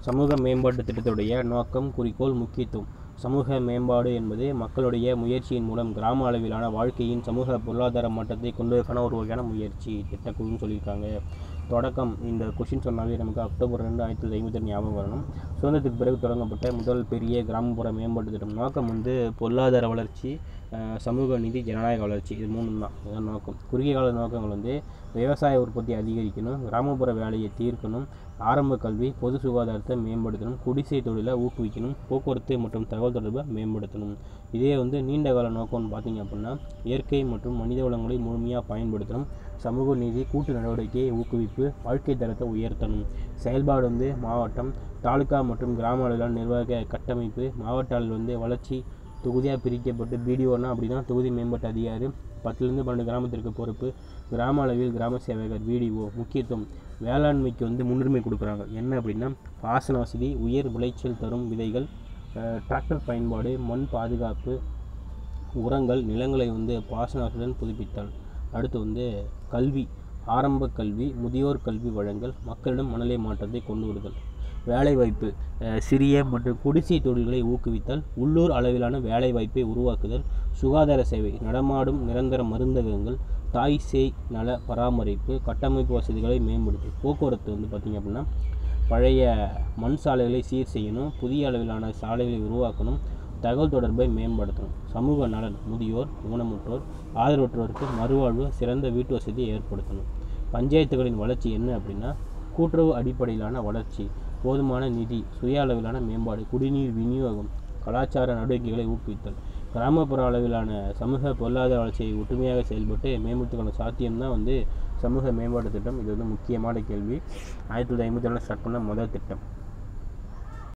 சமூக மேம்பாட்டு திட்டத்துடைய நோக்கம் குறிக்கோள் முக்கியத்துவம் சமூக மேம்பாடு என்பது மக்களுடைய முயற்சியின் மூலம் கிராம அளவிலான வாழ்க்கையின் சமூக பொருளாதார மாற்றத்தை கொண்டு வரக்கான ஒரு வகையான முயற்சி திட்டக்குழுன்னு சொல்லியிருக்காங்க தொடக்கம் இந்த கொஷின் சொன்னாலே நமக்கு அக்டோபர் ரெண்டு ஆயிரத்தி தொள்ளாயிரத்தி ஐம்பத்தி ஞாபகம் வரணும் சுதந்திரத்துக்கு பிறகு தொடங்கப்பட்ட முதல் பெரிய கிராமப்புற மேம்பாட்டு திட்டம் நோக்கம் வந்து பொருளாதார வளர்ச்சி அஹ், சமூக நீதி ஜனநாயக வளர்ச்சி இது மூணு தான் இதுதான் நோக்கம் குறுகிய கால நோக்கங்கள் வந்து விவசாய உற்பத்தி அதிகரிக்கணும் கிராமப்புற வேலையை தீர்க்கணும் ஆரம்ப கல்வி பொது சுகாதாரத்தை மேம்படுத்தணும் குடிசை தொழிலை ஊக்குவிக்கணும் போக்குவரத்து மற்றும் தகவல் தொடர்பை மேம்படுத்தணும் இதே வந்து நீண்ட கால நோக்கம்னு பார்த்தீங்க அப்படின்னா இயற்கை மற்றும் மனித வளங்களை முழுமையாக பயன்படுத்தணும் சமூக நீதி கூட்டு நடவடிக்கையை ஊக்குவிப்பு வாழ்க்கை தரத்தை உயர்த்தணும் செயல்பாடு வந்து மாவட்டம் தாலுகா மற்றும் கிராம அளவிலான நிர்வாக கட்டமைப்பு மாவட்ட அளவில் வந்து வளர்ச்சி தொகுதியாக பிரிக்கப்பட்டு பிடிஓனா அப்படின்னா தொகுதி மேம்பாட்டு அதிகாரி பத்துலேருந்து பன்னெண்டு கிராமத்திற்கு பொறுப்பு கிராம அளவில் கிராம சேவகர் பிடிஓ முக்கியத்துவம் வேளாண்மைக்கு வந்து முன்னுரிமை கொடுக்குறாங்க என்ன அப்படின்னா பாசன வசதி உயர் விளைச்சல் தரும் விதைகள் அஹ், டிராக்டர் பயன்பாடு மண் பாதுகாப்பு உரங்கள் நிலங்களை வந்து பாசன வசதியுடன் புதுப்பித்தல் அடுத்து வந்து கல்வி ஆரம்ப கல்வி முதியோர் கல்வி வழங்கல் மக்களிடம் மனநிலை மாற்றத்தை கொண்டு வருதல் வேலைவாய்ப்பு அஹ், சிறிய மற்றும் குடிசை தொழில்களை ஊக்குவித்தல் உள்ளூர் அளவிலான வேலைவாய்ப்பை உருவாக்குதல் சுகாதார சேவை நடமாடும் நிரந்தர மருந்தகங்கள் தாய் சேய் நல பராமரிப்பு கட்டமைப்பு வசதிகளை மேம்படுத்தல் போக்குவரத்து வந்து பார்த்திங்க அப்படின்னா பழைய மண் சாலைகளை சீர் செய்யணும் புதிய அளவிலான சாலைகளை உருவாக்கணும் தகவல் தொடர்பை மேம்படுத்தணும் சமூக நலன் முதியோர் ஊனமுற்றோர் ஆதரவற்றோருக்கு மறுவாழ்வு சிறந்த வீட்டு வசதியை ஏற்படுத்தணும் பஞ்சாயத்துகளின் வளர்ச்சி என்ன அப்படின்னா கூட்டுறவு அடிப்படையிலான வளர்ச்சி போதுமான நிதி சுய அளவிலான மேம்பாடு குடிநீர் விநியோகம் கலாச்சார நடவடிக்கைகளை ஊக்குவித்தல் கிராமப்புற அளவிலான சமூக பொருளாதார வளர்ச்சியை ஒற்றுமையாக செயல்பட்டு மேம்படுத்துக்கான சாத்தியம்தான் வந்து சமூக மேம்பாட்டு திட்டம் இது வந்து முக்கியமான கேள்வி ஆயிரத்தி தொள்ளாயிரத்தி ஐம்பத்தி ஸ்டார்ட் பண்ண முதல் திட்டம்